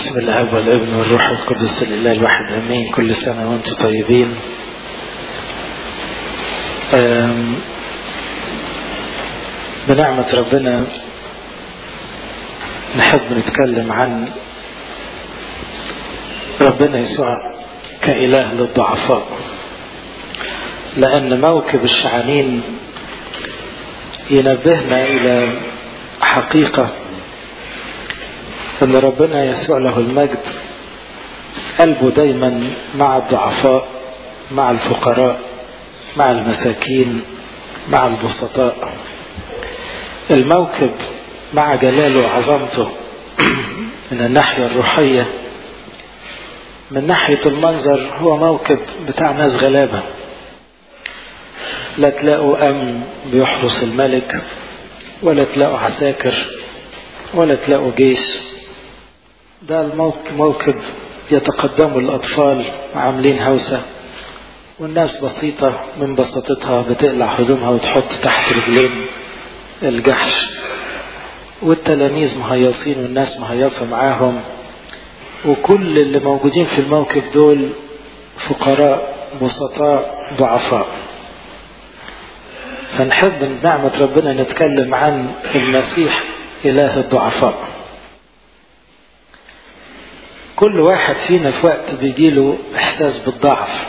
بسم الله والابن والروح القدس لله الواحد امين كل سنه وانتم طيبين بنعمة ربنا نحب نتكلم عن ربنا يسوع كإله للضعفاء لأن موكب الشعانين ينبهنا إلى حقيقة أن ربنا يسوع له المجد قلبه دايما مع الضعفاء مع الفقراء مع المساكين مع البسطاء الموكب مع جلاله وعظمته من الناحية الروحية من ناحية المنظر هو موكب بتاع ناس غلابة لا تلاقوا أمن بيحرس الملك ولا تلاقوا عساكر ولا تلاقوا جيش ده الموكب يتقدموا الأطفال عاملين هوسة والناس بسيطة من بساطتها بتقلع هدومها وتحط تحت رجلين الجحش والتلاميذ مهيصين والناس مهيصة معاهم وكل اللي موجودين في الموكب دول فقراء بسطاء ضعفاء فنحب بنعمة ربنا نتكلم عن المسيح إله الضعفاء كل واحد فينا في وقت بيجيله إحساس بالضعف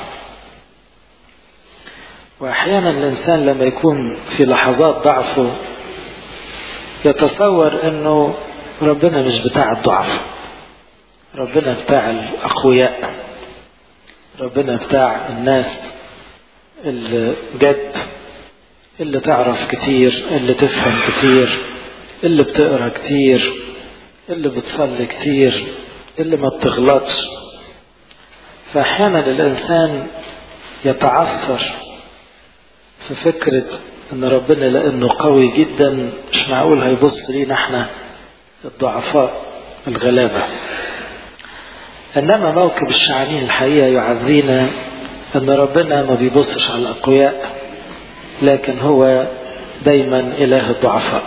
وأحيانا الإنسان لما يكون في لحظات ضعفه يتصور أنه ربنا مش بتاع الضعف ربنا بتاع الأقوياء ربنا بتاع الناس اللي جد اللي تعرف كتير اللي تفهم كتير اللي بتقرا كتير اللي بتصلي كتير اللي ما بتغلطش فأحيانا الإنسان يتعثر في فكرة ان ربنا لانه قوي جدا مش معقول هيبص لينا احنا الضعفاء الغلابة انما موكب الشعانين الحقيقة يعزينا ان ربنا ما بيبصش على الاقوياء لكن هو دايما اله الضعفاء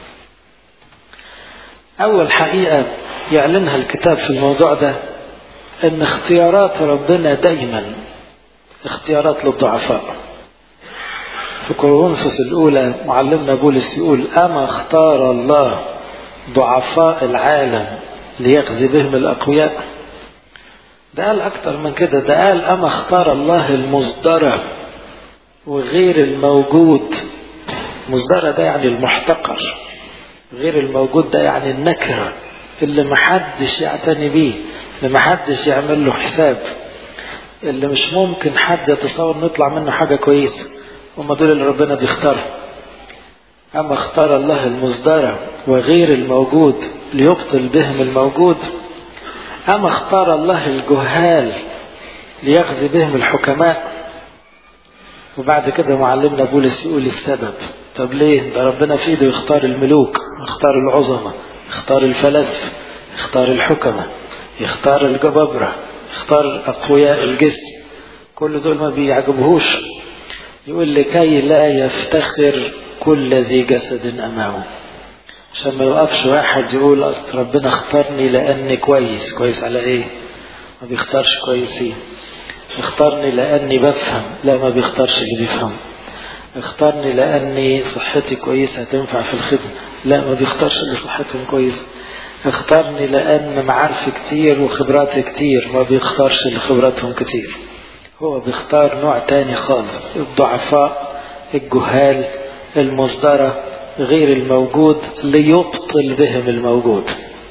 اول حقيقة يعلنها الكتاب في الموضوع ده ان اختيارات ربنا دايما اختيارات للضعفاء في كورنثوس الأولى معلمنا بولس يقول أما اختار الله ضعفاء العالم ليخزي بهم الأقوياء ده قال أكتر من كده ده قال أما اختار الله المصدرة وغير الموجود مصدرة ده يعني المحتقر غير الموجود ده يعني النكرة اللي محدش يعتني بيه اللي محدش يعمل له حساب اللي مش ممكن حد يتصور نطلع منه حاجة كويسة هم دول اللي ربنا بيختارهم أما اختار الله المصدرة وغير الموجود ليبطل بهم الموجود أما اختار الله الجهال ليخزي بهم الحكماء وبعد كده معلمنا بولس يقول السبب طب ليه ده ربنا في ايده يختار الملوك يختار العظماء يختار الفلاسفة يختار الحكماء يختار الجبابرة يختار أقوياء الجسم كل دول ما بيعجبهوش يقول لكي لا يفتخر كل ذي جسد أمامه عشان ما يوقفش واحد يقول أصل ربنا اختارني لأني كويس كويس على إيه ما بيختارش كويسين اختارني لأني بفهم لا ما بيختارش اللي بيفهم اختارني لأني صحتي كويسة تنفع في الخدمة لا ما بيختارش اللي صحتهم كويس اختارني لأن معارفي كتير وخبراتي كتير ما بيختارش اللي خبراتهم كتير هو بيختار نوع تاني خالص الضعفاء الجهال المصدرة غير الموجود ليبطل بهم الموجود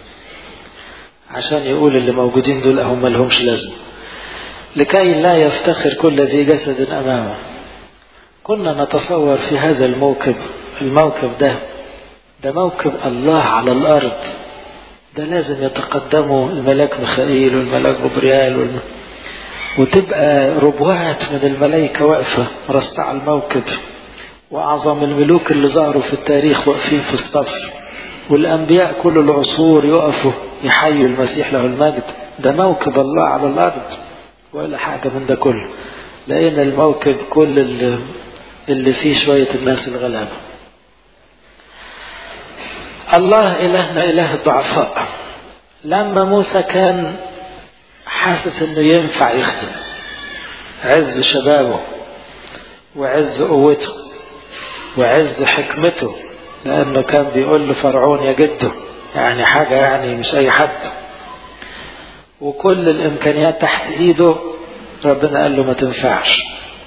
عشان يقول اللي موجودين دول هم لهمش لازمة لكي لا يفتخر كل ذي جسد أمامه كنا نتصور في هذا الموكب الموكب ده ده موكب الله على الأرض ده لازم يتقدمه الملاك ميخائيل والملاك جبريال والملاك وتبقى ربوات من الملائكة واقفة مرصعة الموكب وأعظم الملوك اللي ظهروا في التاريخ واقفين في الصف والأنبياء كل العصور يقفوا يحيوا المسيح له المجد ده موكب الله على الأرض ولا حاجة من ده كله لقينا الموكب كل اللي, اللي فيه شوية الناس الغلابة الله إلهنا إله الضعفاء لما موسى كان حاسس انه ينفع يخدم عز شبابه وعز قوته وعز حكمته لانه كان بيقول له فرعون يا جده يعني حاجة يعني مش اي حد وكل الامكانيات تحت ايده ربنا قال له ما تنفعش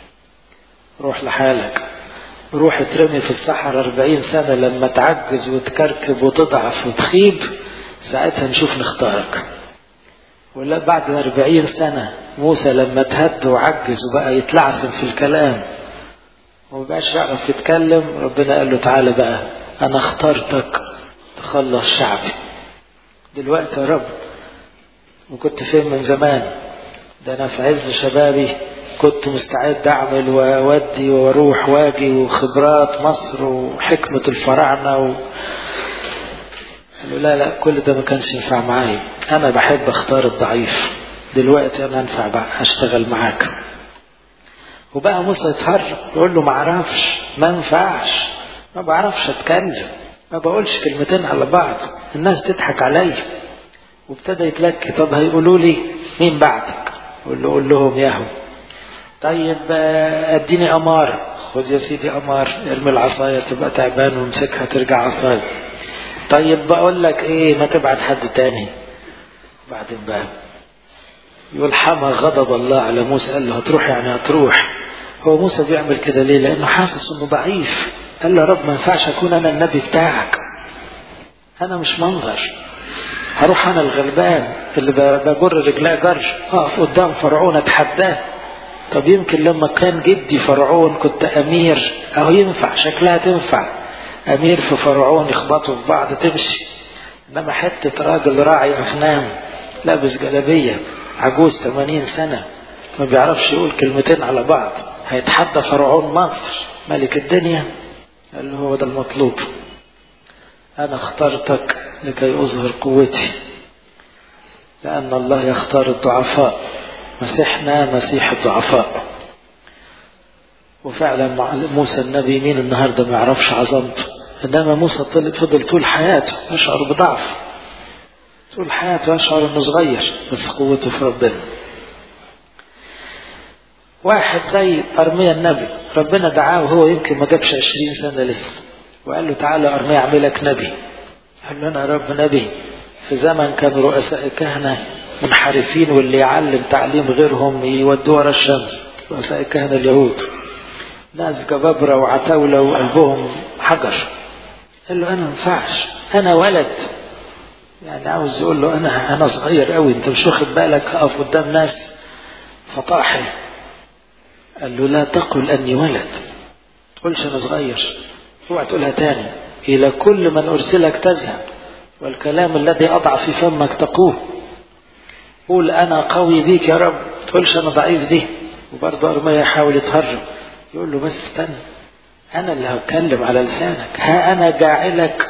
روح لحالك روح اترمي في الصحراء أربعين سنة لما تعجز وتكركب وتضعف وتخيب ساعتها نشوف نختارك ولا بعد أربعين سنة موسى لما تهد وعجز وبقى يتلعثم في الكلام ومبقاش يعرف يتكلم ربنا قال له تعالى بقى أنا اخترتك تخلص شعبي دلوقتي يا رب وكنت فين من زمان ده أنا في عز شبابي كنت مستعد أعمل وأودي وأروح وأجي وخبرات مصر وحكمة الفراعنة و... قالوا لا لا كل ده ما كانش ينفع معايا أنا بحب أختار الضعيف دلوقتي أنا أنفع بقى أشتغل معاك وبقى موسى يتهرب يقول له ما أعرفش ما ينفعش ما بعرفش أتكلم ما بقولش كلمتين على بعض الناس تضحك عليا وابتدى يتلكي طب هيقولوا لي مين بعدك؟ قول له قول لهم ياهو طيب اديني امار خد يا سيدي امار ارمي العصايه تبقى تعبان وامسكها ترجع عصايه طيب بقول لك ايه ما تبعت حد تاني بعدين بقى يقول حمى غضب الله على موسى قال له هتروح يعني هتروح هو موسى بيعمل كده ليه لانه حاسس انه ضعيف قال له يا رب ما ينفعش اكون انا النبي بتاعك انا مش منظر هروح انا الغلبان اللي بجر رجلاه جر اقف قدام فرعون اتحداه طب يمكن لما كان جدي فرعون كنت امير اهو ينفع شكلها تنفع امير في فرعون يخبطوا في بعض تمشي انما حته راجل راعي اغنام لابس جلابيه عجوز 80 سنه ما بيعرفش يقول كلمتين على بعض هيتحدى فرعون مصر ملك الدنيا قال له هو ده المطلوب انا اخترتك لكي اظهر قوتي لان الله يختار الضعفاء مسيحنا مسيح الضعفاء وفعلا موسى النبي مين النهارده ما يعرفش عظمته انما موسى فضل طول حياته يشعر بضعف طول حياته يشعر انه صغير بس قوته في ربنا واحد زي ارميا النبي ربنا دعاه وهو يمكن ما جابش عشرين سنه لسه وقال له تعالى ارميا اعملك نبي قال له انا يا رب نبي في زمن كان رؤساء الكهنه منحرفين واللي يعلم تعليم غيرهم يودوه ورا الشمس رؤساء الكهنة اليهود ناس جبابرة وعتاولة وقلبهم حجر قال له أنا ما ينفعش أنا ولد يعني عاوز يقول له أنا أنا صغير قوي أنت مش واخد بالك أقف قدام ناس فطاحل قال له لا تقل أني ولد تقولش أنا صغير اوعى تقولها تاني إلى كل من أرسلك تذهب والكلام الذي أضع في فمك تقوه قول انا قوي بيك يا رب تقولش انا ضعيف دي وبرضه ارميا يحاول يتهرب يقول له بس استنى انا اللي هتكلم على لسانك ها انا جاعلك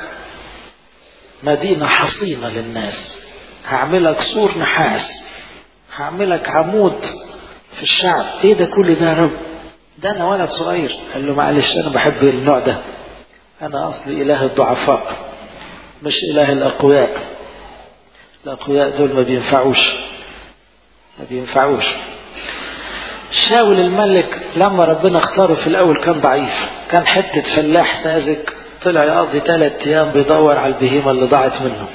مدينة حصينة للناس هعملك سور نحاس هعملك عمود في الشعب ايه ده كل ده يا رب ده انا ولد صغير قال له معلش انا بحب النوع ده انا اصلي اله الضعفاء مش اله الاقوياء الأقوياء دول ما بينفعوش ما بينفعوش شاول الملك لما ربنا اختاره في الأول كان ضعيف كان حتة فلاح ساذج طلع يقضي ثلاث أيام بيدور على البهيمة اللي ضاعت منه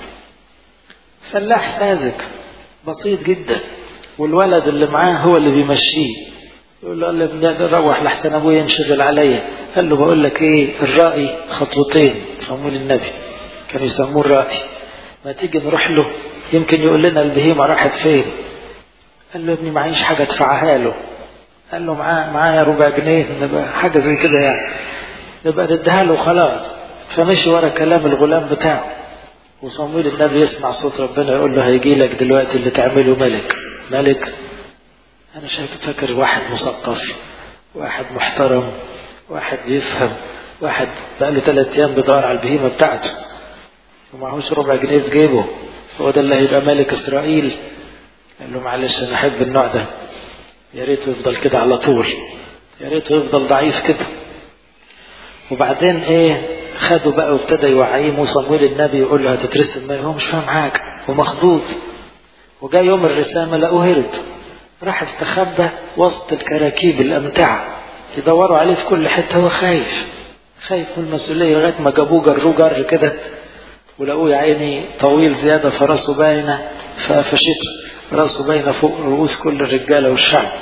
فلاح ساذج بسيط جدا والولد اللي معاه هو اللي بيمشيه يقول له قال روح لحسن ابويا ينشغل عليا قال له بقول لك ايه الرأي خطوتين صمول النبي كانوا يسموه الرأي ما تيجي نروح له يمكن يقول لنا البهيمة راحت فين قال له ابني معيش حاجة ادفعها له قال له معاه معايا ربع جنيه نبقى حاجة زي كده يعني نبقى نديها له خلاص فمشي ورا كلام الغلام بتاعه وصمويل النبي يسمع صوت ربنا يقول له هيجي لك دلوقتي اللي تعمله ملك ملك انا شايف فاكر واحد مثقف واحد محترم واحد بيفهم واحد بقى له ثلاث ايام بيدور على البهيمه بتاعته ومعهوش ربع جنيه في جيبه هو ده اللي هيبقى ملك اسرائيل قال له معلش انا احب النوع ده يا ريته يفضل كده على طول يا ريته يفضل ضعيف كده وبعدين ايه خده بقى وابتدى يوعيه وصمويل النبي يقول له هتترسم ما هو مش فاهم حاجة ومخضوض وجاء يوم الرسامة لقوه هرب راح استخبى وسط الكراكيب الأمتعة يدوروا عليه في كل حتة هو خايف خايف من المسؤولية لغاية ما جابوه جروه جر كده ولقوه يا عيني طويل زيادة فراسه باينة فقفشته راسه باينة فوق رؤوس كل الرجالة والشعب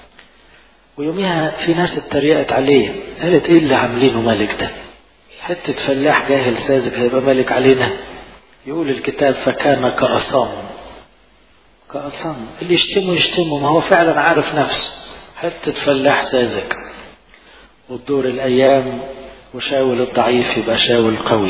ويوميها في ناس اتريقت عليه قالت ايه اللي عاملينه ملك ده حتة فلاح جاهل ساذج هيبقى ملك علينا يقول الكتاب فكان كأصام كأصام اللي يشتمه يشتمه ما هو فعلا عارف نفسه حتة فلاح ساذج وتدور الأيام وشاول الضعيف يبقى شاول قوي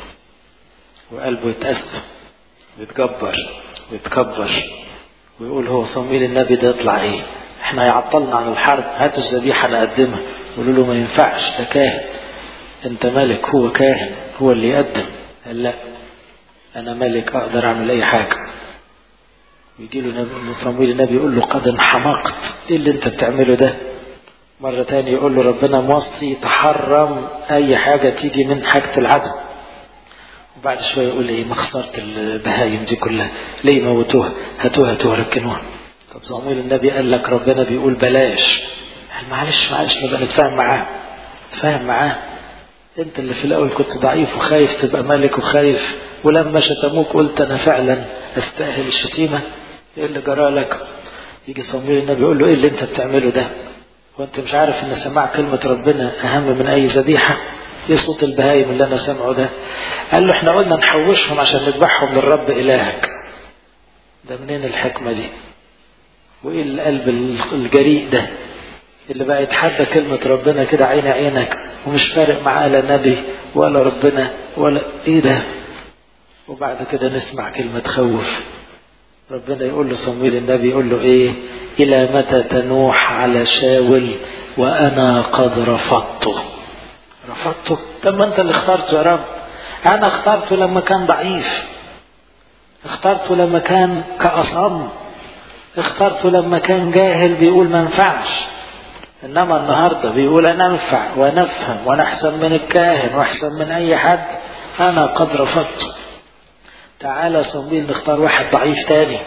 وقلبه يتأسف ويتجبر ويتكبر ويقول هو صمويل النبي ده يطلع ايه احنا هيعطلنا عن الحرب هاتوا الذبيحة نقدمها يقولوا له ما ينفعش ده كاهن انت ملك هو كاهن هو اللي يقدم قال لا انا ملك اقدر اعمل اي حاجة ويجي له صمويل النبي يقول له قد انحمقت ايه اللي انت بتعمله ده مرة تاني يقول له ربنا موصي تحرم اي حاجة تيجي من حاجة العدو وبعد شوية يقول ايه ما خسرت البهايم دي كلها ليه موتوها هاتوها هاتوها ركنوها طب صمويل النبي قال لك ربنا بيقول بلاش معلش معلش نبقى نتفاهم معاه نتفاهم معاه انت اللي في الاول كنت ضعيف وخايف تبقى ملك وخايف ولما شتموك قلت انا فعلا استاهل الشتيمه ايه اللي جرى لك يجي صمويل النبي يقول له ايه اللي انت بتعمله ده وانت مش عارف ان سماع كلمه ربنا اهم من اي ذبيحه ايه صوت البهايم اللي انا سامعه ده قال له احنا قلنا نحوشهم عشان نذبحهم للرب الهك ده منين الحكمه دي وايه القلب الجريء ده اللي بقى يتحدى كلمة ربنا كده عين عينك ومش فارق معاه لا نبي ولا ربنا ولا ايه ده وبعد كده نسمع كلمة خوف ربنا يقول له صمويل النبي يقول له ايه الى متى تنوح على شاول وانا قد رفضته رفضته طب ما انت اللي اخترته يا رب انا اخترته لما كان ضعيف اخترته لما كان كأصم اخترته لما كان جاهل بيقول ما ينفعش انما النهارده بيقول انا انفع ونفهم وانا احسن من الكاهن واحسن من اي حد انا قد رفضته تعالى صمويل نختار واحد ضعيف تاني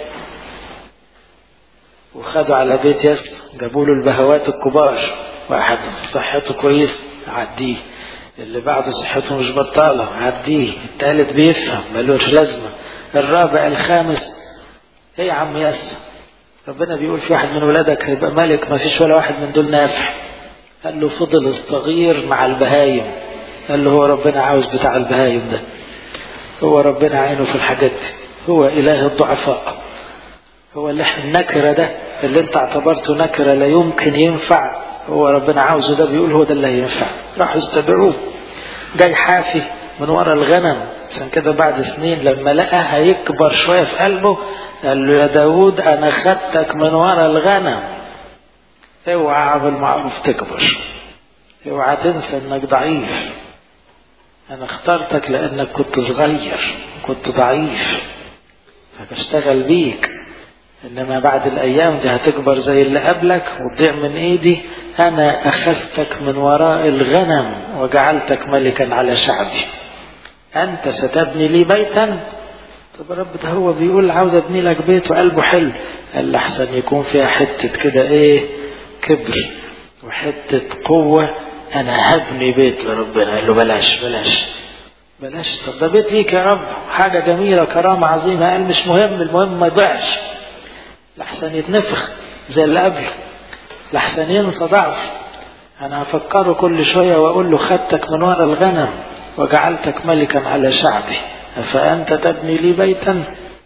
وخدوا على بيت يس جابوا له البهوات الكبار واحد صحته كويس عديه اللي بعده صحته مش بطالة عديه التالت بيفهم ملوش لازمة الرابع الخامس ايه يا عم ياسر ربنا بيقول في واحد من ولادك هيبقى ملك ما فيش ولا واحد من دول نافع قال له فضل الصغير مع البهايم قال له هو ربنا عاوز بتاع البهايم ده هو ربنا عينه في الحاجات دي هو إله الضعفاء هو اللي احنا النكرة ده اللي انت اعتبرته نكرة لا يمكن ينفع هو ربنا عاوزه ده بيقول هو ده اللي هينفع راحوا استدعوه جاي حافي من ورا الغنم عشان كده بعد سنين لما لقى هيكبر شوية في قلبه قال له يا داود انا خدتك من ورا الغنم اوعى بالمعروف تكبر اوعى تنسى انك ضعيف انا اخترتك لانك كنت صغير كنت ضعيف فبشتغل بيك انما بعد الايام دي هتكبر زي اللي قبلك وتضيع من ايدي انا اخذتك من وراء الغنم وجعلتك ملكا على شعبي انت ستبني لي بيتا طب رب ده هو بيقول عاوز ابني لك بيت وقلبه حلو قال احسن يكون فيها حته كده ايه كبر وحته قوه انا هبني بيت لربنا قال له بلاش بلاش بلاش طب ده بيت ليك يا رب حاجه جميله كرامه عظيمه قال مش مهم المهم ما يضيعش لحسن يتنفخ زي اللي قبله لحسن ينسى ضعف انا هفكره كل شويه واقول له خدتك من ورا الغنم وجعلتك ملكا على شعبي أفأنت تبني لي بيتا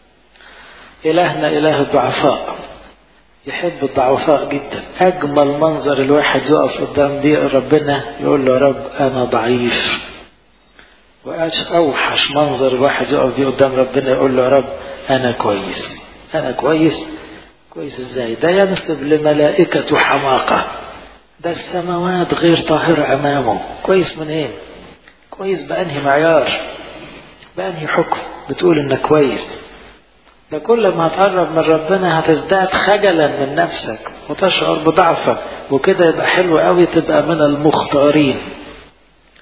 إلهنا إله الضعفاء يحب الضعفاء جدا أجمل منظر الواحد يقف قدام بيئة ربنا يقول له يا رب أنا ضعيف وأوحش منظر الواحد يقف بيه قدام ربنا يقول له يا رب أنا كويس أنا كويس كويس إزاي ده ينسب لملائكة حماقة ده السماوات غير طاهرة أمامه كويس من إيه كويس بأنهي معيار بأنهي حكم بتقول إنك كويس ده كل ما هتقرب من ربنا هتزداد خجلا من نفسك وتشعر بضعفك وكده يبقى حلو قوي تبقى من المختارين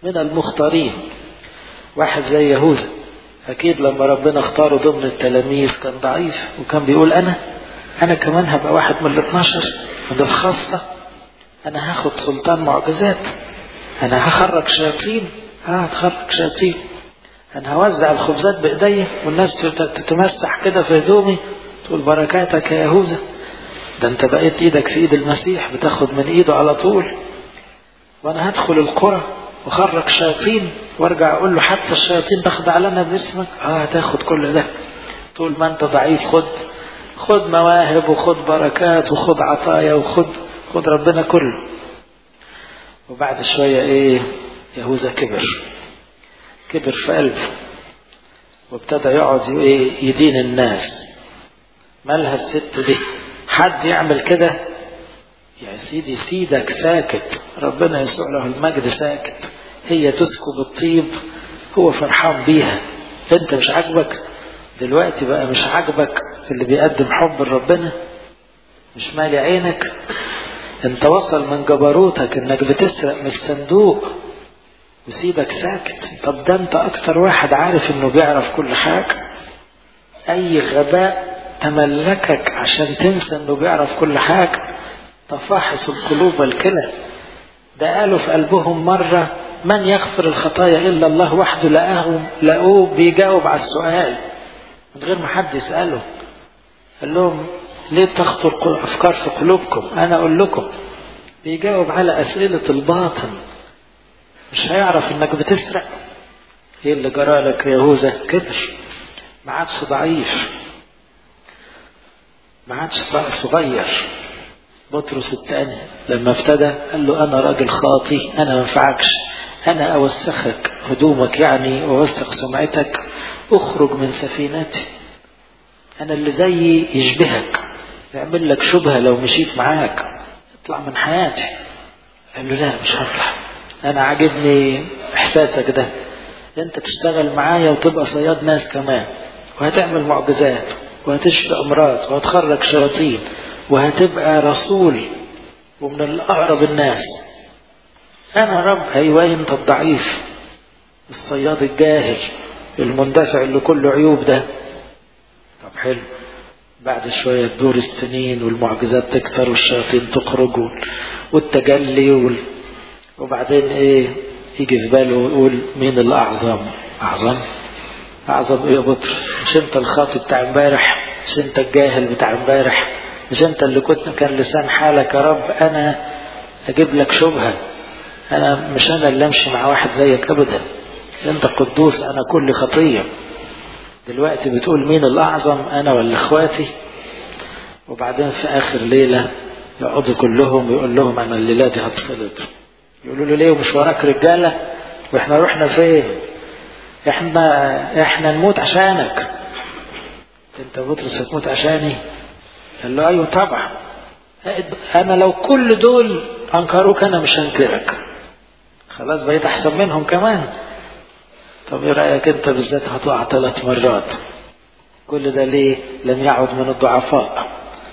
من المختارين واحد زي يهوذا أكيد لما ربنا اختاره ضمن التلاميذ كان ضعيف وكان بيقول أنا أنا كمان هبقى واحد من الاثناشر وده الخاصة أنا هاخد سلطان معجزات أنا هخرج شياطين اه هتخرج شياطين أنا هوزع الخبزات بإيدي والناس تتمسح كده في هدومي تقول بركاتك يا يهوذا ده أنت بقيت إيدك في إيد المسيح بتاخد من إيده على طول وأنا هدخل القرى وخرج شياطين وارجع اقول له حتى الشياطين تخضع لنا باسمك اه هتاخد كل ده طول ما انت ضعيف خد خد مواهب وخد بركات وخد عطايا وخد خد ربنا كله وبعد شوية ايه يهوذا كبر كبر في قلبه وابتدى يقعد ايه يدين الناس مالها الست دي حد يعمل كده يا سيدي سيدك ساكت ربنا يسوع له المجد ساكت هي تسكب الطيب هو فرحان بيها انت مش عاجبك دلوقتي بقى مش عاجبك اللي بيقدم حب لربنا مش مالي عينك انت وصل من جبروتك انك بتسرق من الصندوق وسيبك ساكت طب ده انت اكتر واحد عارف انه بيعرف كل حاجة اي غباء تملكك عشان تنسى انه بيعرف كل حاجة تفاحص القلوب والكلى ده قالوا في قلبهم مرة من يغفر الخطايا إلا الله وحده لقاهم لقوه بيجاوب على السؤال من غير ما حد يسأله قال لهم ليه تخطر أفكار في قلوبكم أنا أقول لكم بيجاوب على أسئلة الباطن مش هيعرف إنك بتسرق إيه اللي جرى لك يا يهوذا كبر ما عادش ضعيف ما عادش صغير بطرس الثاني لما ابتدى قال له انا راجل خاطي انا ما ينفعكش انا اوسخك هدومك يعني واوسخ سمعتك اخرج من سفينتي انا اللي زيي يشبهك يعمل لك شبهه لو مشيت معاك اطلع من حياتي قال له لا مش هطلع انا عاجبني احساسك ده انت تشتغل معايا وتبقى صياد ناس كمان وهتعمل معجزات وهتشفي امراض وهتخرج شياطين وهتبقى رسول ومن الأقرب الناس أنا رب أيوة أنت الضعيف الصياد الجاهل المندفع اللي كله عيوب ده طب حلو بعد شوية تدور السنين والمعجزات تكتر والشياطين تخرج والتجلي وال... وبعدين ايه يجي في باله يقول مين الأعظم أعظم أعظم إيه يا بطرس مش أنت الخاطي بتاع امبارح مش أنت الجاهل بتاع امبارح مش انت اللي كنت كان لسان حالك يا رب انا اجيب لك شبهة انا مش انا اللي امشي مع واحد زيك ابدا انت قدوس انا كل خطية دلوقتي بتقول مين الاعظم انا ولا اخواتي وبعدين في اخر ليلة يقعدوا كلهم يقول لهم انا الليلة دي هتصلب يقولوا له ليه ومش وراك رجالة واحنا رحنا فين احنا احنا نموت عشانك انت بطرس هتموت عشاني قال له ايوه طبعا انا لو كل دول انكروك انا مش هنكرك خلاص بقيت احسن منهم كمان طب ايه رايك انت بالذات هتقع ثلاث مرات كل ده ليه لم يعد من الضعفاء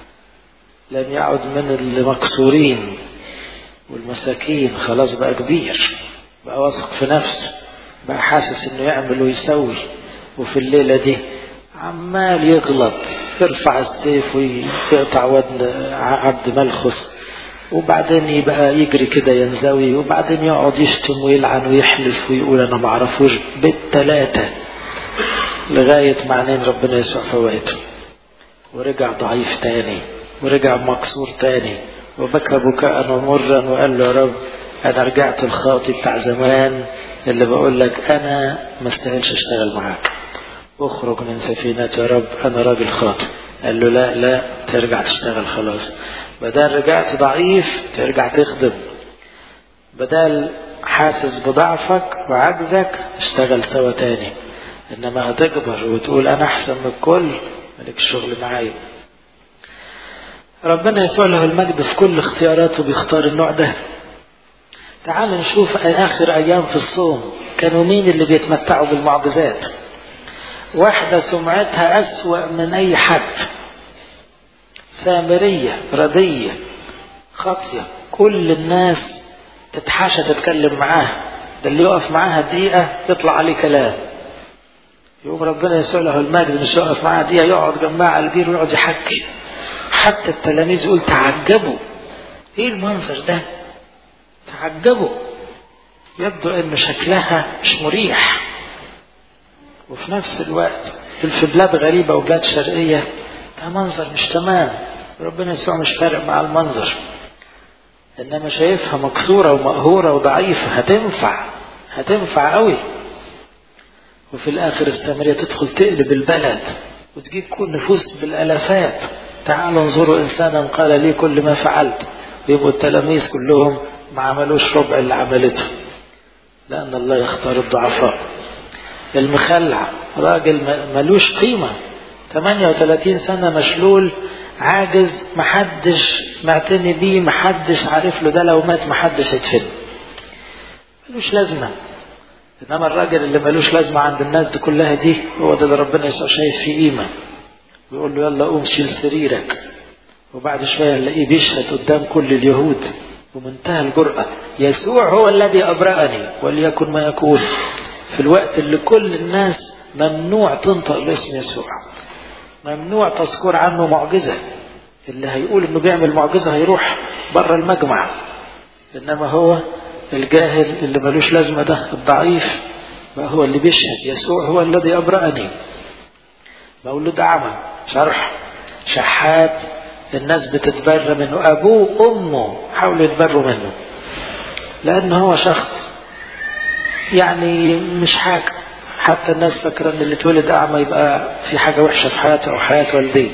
لم يعد من المكسورين والمساكين خلاص بقى كبير بقى واثق في نفسه بقى حاسس انه يعمل ويسوي وفي الليله دي عمال يغلط يرفع السيف ويقطع ودن عبد ملخص وبعدين يبقى يجري كده ينزوي وبعدين يقعد يشتم ويلعن ويحلف ويقول انا ما اعرفوش بالتلاتة لغاية معنين ربنا يسوع فوقته ورجع ضعيف تاني ورجع مكسور تاني وبكى بكاء ومرا وقال له يا رب انا رجعت الخاطي بتاع زمان اللي بقول لك انا ما استاهلش اشتغل معاك اخرج من سفينتي يا رب انا راجل خاطئ قال له لا لا ترجع تشتغل خلاص بدل رجعت ضعيف ترجع تخدم بدل حاسس بضعفك وعجزك تشتغل سوا تاني انما هتكبر وتقول انا احسن من الكل مالك الشغل معايا ربنا يسوع له المجد في كل اختياراته بيختار النوع ده تعال نشوف اخر ايام في الصوم كانوا مين اللي بيتمتعوا بالمعجزات واحدة سمعتها أسوأ من أي حد سامرية ردية خاطية كل الناس تتحاشى تتكلم معاها ده اللي يقف معاها دقيقة يطلع عليه كلام يقوم ربنا يسوع له المجد مش يقف معاها دقيقة يقعد جنبها على البير ويقعد يحكي حتى التلاميذ يقول تعجبوا ايه المنظر ده تعجبوا يبدو ان شكلها مش مريح وفي نفس الوقت في بلاد غريبة وبلاد شرقية ده منظر مش تمام ربنا يسوع مش فارق مع المنظر انما شايفها مكسورة ومقهورة وضعيفة هتنفع هتنفع قوي وفي الاخر السامرية تدخل تقلب البلد وتجيب كل نفوس بالالافات تعالوا انظروا انسانا قال لي كل ما فعلت ويبقوا التلاميذ كلهم ما عملوش ربع اللي عملته لان الله يختار الضعفاء المخلع راجل ملوش قيمة 38 سنة مشلول عاجز محدش معتني بيه محدش عارف له ده لو مات محدش هيدفنه ملوش لازمة انما الراجل اللي ملوش لازمة عند الناس دي كلها دي هو ده اللي ربنا يسوع شايف فيه قيمة ويقول له يلا قوم شيل سريرك وبعد شوية نلاقيه بيشهد قدام كل اليهود بمنتهى الجرأة يسوع هو الذي أبرأني وليكن ما يكون في الوقت اللي كل الناس ممنوع تنطق باسم يسوع ممنوع تذكر عنه معجزة اللي هيقول انه بيعمل معجزة هيروح بره المجمع انما هو الجاهل اللي ملوش لازمة ده الضعيف بقى هو اللي بيشهد يسوع هو الذي أبرأني مولود أعمى شرح شحات الناس بتتبرى منه أبوه وأمه حاولوا يتبروا منه لأن هو شخص يعني مش حاجة حتى الناس فاكرة ان اللي اتولد اعمى يبقى في حاجة وحشة في حياته او حياة والديه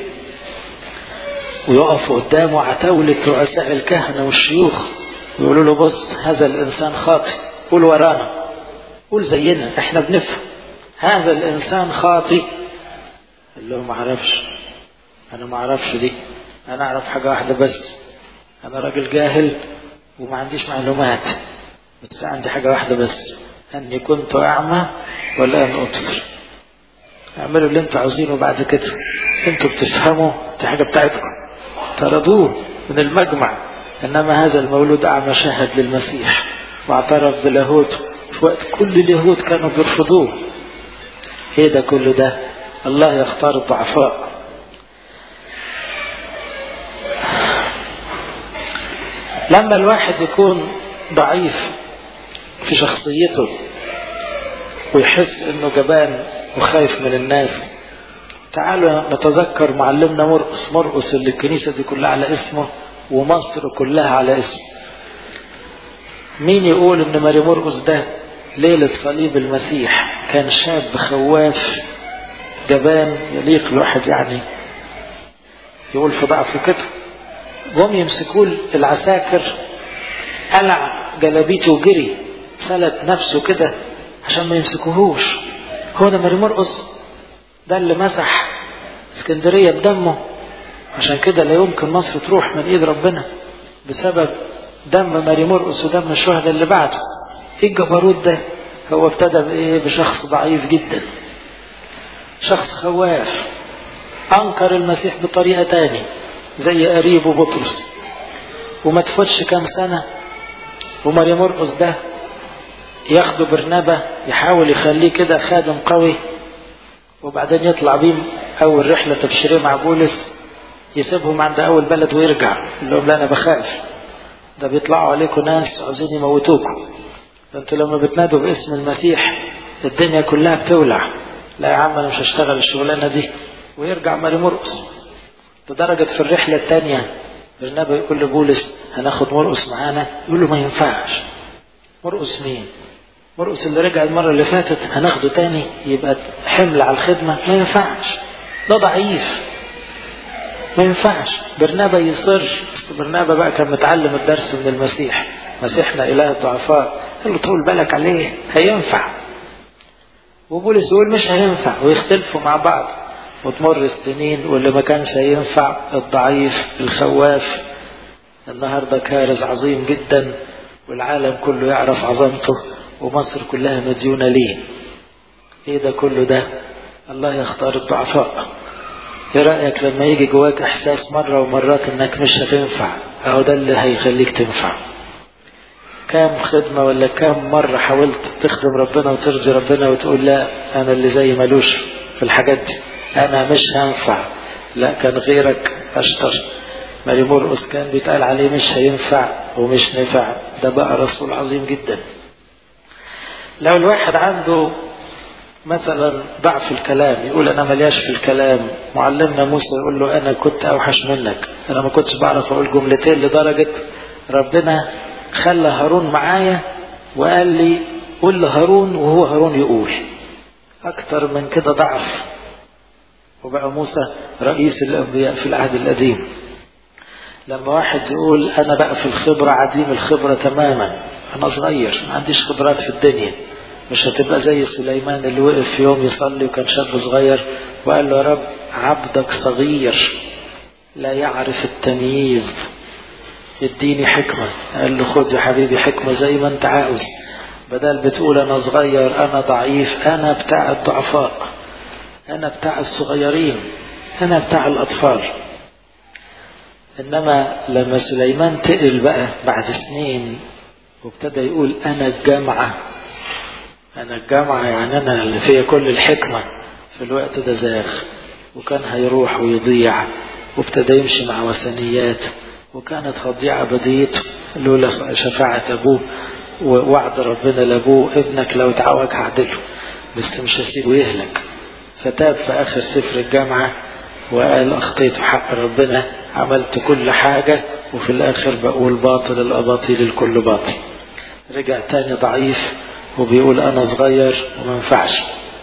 ويقف قدامه عتاولة رؤساء الكهنة والشيوخ ويقولوا له بص هذا الانسان خاطئ قول ورانا قول زينا احنا بنفهم هذا الانسان خاطئ قال له ما اعرفش انا ما اعرفش دي انا اعرف حاجة واحدة بس انا راجل جاهل وما عنديش معلومات بس عندي حاجة واحدة بس أني كنت أعمى والآن أبصر اعملوا اللي انتوا عاوزينه بعد كده انتوا بتفهموا دي حاجة بتاعتكم طردوه من المجمع إنما هذا المولود أعمى شهد للمسيح واعترف بلاهوته في وقت كل اليهود كانوا بيرفضوه ايه ده كله ده الله يختار الضعفاء لما الواحد يكون ضعيف في شخصيته ويحس انه جبان وخايف من الناس تعالوا نتذكر معلمنا مرقس مرقس اللي الكنيسة دي كلها على اسمه ومصر كلها على اسمه مين يقول ان ماري مرقس ده ليلة صليب المسيح كان شاب خواف جبان يليق الواحد يعني يقول في ضعفه كده جم يمسكوه العساكر قلع جلابيته وجري فلت نفسه كده عشان ما يمسكوهوش هو ده ماري مرقس ده اللي مسح اسكندريه بدمه عشان كده لا يمكن مصر تروح من ايد ربنا بسبب دم ماري مرقس ودم الشهداء اللي بعده ايه الجبروت ده هو ابتدى بايه بشخص ضعيف جدا شخص خواف انكر المسيح بطريقه تاني زي قريبه بطرس وما تفوتش كام سنه وماري مرقس ده ياخده برنابة يحاول يخليه كده خادم قوي وبعدين يطلع بيه أول رحلة تبشيرية مع بولس يسيبهم عند أول بلد ويرجع يقول لهم لا أنا بخاف ده بيطلعوا عليكم ناس عاوزين يموتوكم ده انتوا لما بتنادوا باسم المسيح الدنيا كلها بتولع لا يا عم أنا مش هشتغل الشغلانة دي ويرجع ماري مرقس لدرجة في الرحلة الثانية برنابا يقول لبولس هناخد مرقس معانا يقول له ما ينفعش مرقس مين مرقس اللي رجع المرة اللي فاتت هناخده تاني يبقى حمل على الخدمة ما ينفعش ده ضعيف ما ينفعش برنابا يصر برنابا بقى كان متعلم الدرس من المسيح مسيحنا إله الضعفاء قال له طول بالك عليه هينفع وبولس يقول مش هينفع ويختلفوا مع بعض وتمر السنين واللي ما كانش هينفع الضعيف الخواف النهارده كارث عظيم جدا والعالم كله يعرف عظمته ومصر كلها مديونة ليه ايه ده كله ده الله يختار الضعفاء ايه رأيك لما يجي جواك احساس مرة ومرات انك مش هتنفع اهو ده اللي هيخليك تنفع كام خدمة ولا كام مرة حاولت تخدم ربنا وترضي ربنا وتقول لا أنا اللي زي ملوش في الحاجات دي أنا مش هنفع لا كان غيرك أشطر ماري مرقس كان بيتقال عليه مش هينفع ومش نفع ده بقى رسول عظيم جدا لو الواحد عنده مثلا ضعف الكلام يقول انا ملياش في الكلام معلمنا موسى يقول له انا كنت اوحش منك انا ما كنتش بعرف اقول جملتين لدرجة ربنا خلى هارون معايا وقال لي قول لهارون وهو هارون يقول اكتر من كده ضعف وبقى موسى رئيس الانبياء في العهد القديم لما واحد يقول انا بقى في الخبرة عديم الخبرة تماما انا صغير ما عنديش خبرات في الدنيا مش هتبقى زي سليمان اللي وقف في يوم يصلي وكان شاب صغير وقال له يا رب عبدك صغير لا يعرف التمييز اديني حكمة قال له خد يا حبيبي حكمة زي ما انت عاوز بدل بتقول انا صغير انا ضعيف انا بتاع الضعفاء انا بتاع الصغيرين انا بتاع الاطفال انما لما سليمان تقل بقى بعد سنين وابتدى يقول انا الجامعة انا الجامعة يعني انا اللي فيها كل الحكمة في الوقت ده زاغ وكان هيروح ويضيع وابتدى يمشي مع وثنيات وكانت هتضيع ابديته لولا شفاعة ابوه ووعد ربنا لابوه ابنك لو اتعوج هعدله بس مش هسيبه يهلك فتاب في اخر سفر الجامعة وقال اخطيت حق ربنا عملت كل حاجة وفي الاخر بقول باطل الاباطيل الكل باطل رجع تاني ضعيف وبيقول انا صغير وما ينفعش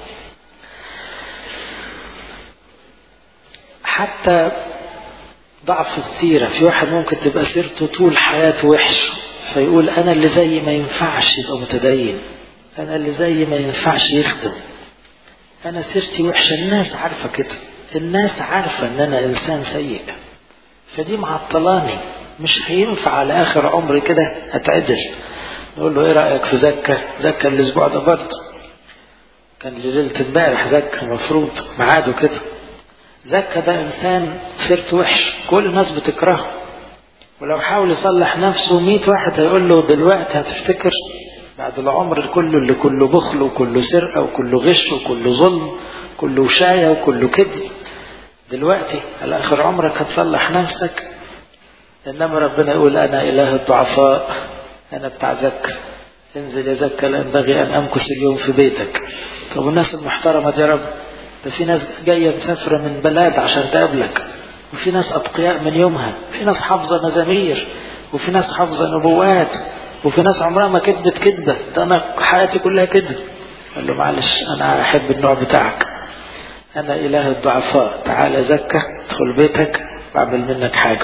حتى ضعف السيرة في واحد ممكن تبقى سيرته طول حياته وحش فيقول أنا اللي زي ما ينفعش يبقى متدين أنا اللي زي ما ينفعش يخدم أنا سيرتي وحشة الناس عارفة كده الناس عارفة إن أنا إنسان سيء فدي معطلاني مش هينفع على آخر عمري كده أتعدل نقول له إيه رأيك في زكا زكا الأسبوع ده برضه كان ليلة امبارح زكا المفروض ميعاده كده زكا ده انسان سيرته وحش كل الناس بتكرهه ولو حاول يصلح نفسه مية واحد هيقول له دلوقتي هتفتكر بعد العمر كله اللي كله بخل وكله سرقة وكله غش وكله ظلم كله وشاية وكله كذب دلوقتي على آخر عمرك هتصلح نفسك إنما ربنا يقول أنا إله الضعفاء أنا بتاع زكا انزل يا زكا لا ينبغي أن أمكث اليوم في بيتك طب والناس المحترمة دي يا رب ده في ناس جاية مسافرة من بلاد عشان تقابلك وفي ناس أتقياء من يومها في ناس حافظة مزامير وفي ناس حافظة نبوات وفي ناس عمرها ما كذبت كذبة ده أنا حياتي كلها كذب قال له معلش أنا أحب النوع بتاعك أنا إله الضعفاء تعالى زكى ادخل بيتك بعمل منك حاجة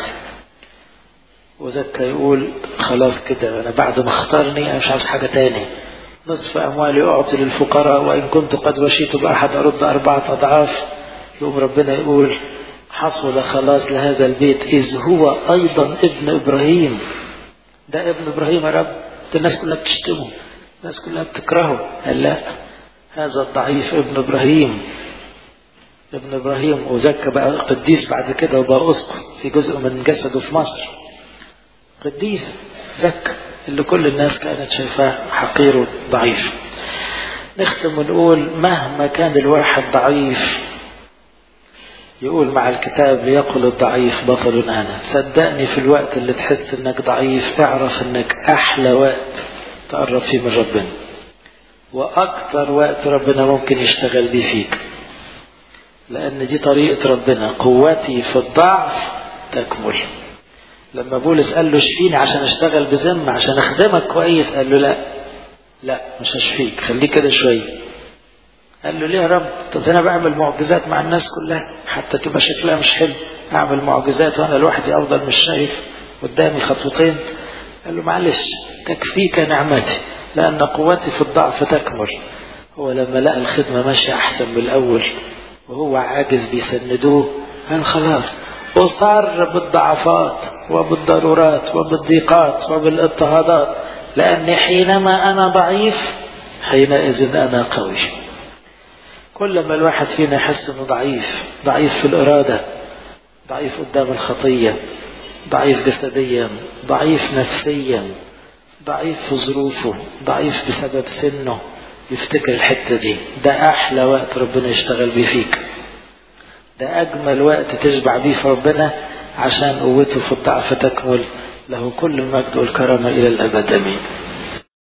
وزكى يقول خلاص كده أنا بعد ما اختارني أنا مش عاوز حاجة تاني نصف أموالي أعطي للفقراء وإن كنت قد وشيت بأحد أرد أربعة أضعاف يقوم ربنا يقول حصل خلاص لهذا البيت إذ هو أيضا ابن إبراهيم ده ابن إبراهيم يا رب ده الناس كلها بتشتمه الناس كلها بتكرهه قال لا هذا الضعيف ابن إبراهيم ابن إبراهيم وزكى بقى قديس بعد كده وبقى أسقف في جزء من جسده في مصر قديس زكى اللي كل الناس كانت شايفاه حقير وضعيف نختم ونقول مهما كان الواحد ضعيف يقول مع الكتاب يقول الضعيف بطل أنا صدقني في الوقت اللي تحس انك ضعيف اعرف انك احلى وقت تقرب فيه من ربنا واكثر وقت ربنا ممكن يشتغل بيه فيك لان دي طريقة ربنا قوتي في الضعف تكمل لما بولس قال له اشفيني عشان اشتغل بذمة عشان اخدمك كويس قال له لا لا مش هشفيك خليك كده شوية قال له ليه يا رب طب انا بعمل معجزات مع الناس كلها حتى تبقى شكلها مش حلو اعمل معجزات وانا لوحدي افضل مش شايف قدامي خطوتين قال له معلش تكفيك نعمتي لان قوتي في الضعف تكمل هو لما لقى الخدمة ماشية احسن من الاول وهو عاجز بيسندوه قال خلاص أصر بالضعفات وبالضرورات وبالضيقات وبالاضطهادات لأني حينما أنا ضعيف حينئذ أنا قوي كل ما الواحد فينا يحس انه ضعيف ضعيف في الإرادة ضعيف قدام الخطية ضعيف جسديا ضعيف نفسيا ضعيف في ظروفه ضعيف بسبب سنه يفتكر الحتة دي ده أحلى وقت ربنا يشتغل بيه فيك ده أجمل وقت تشبع بيه في ربنا عشان قوته في الضعف تكمل له كل المجد والكرامة إلى الأبد أمين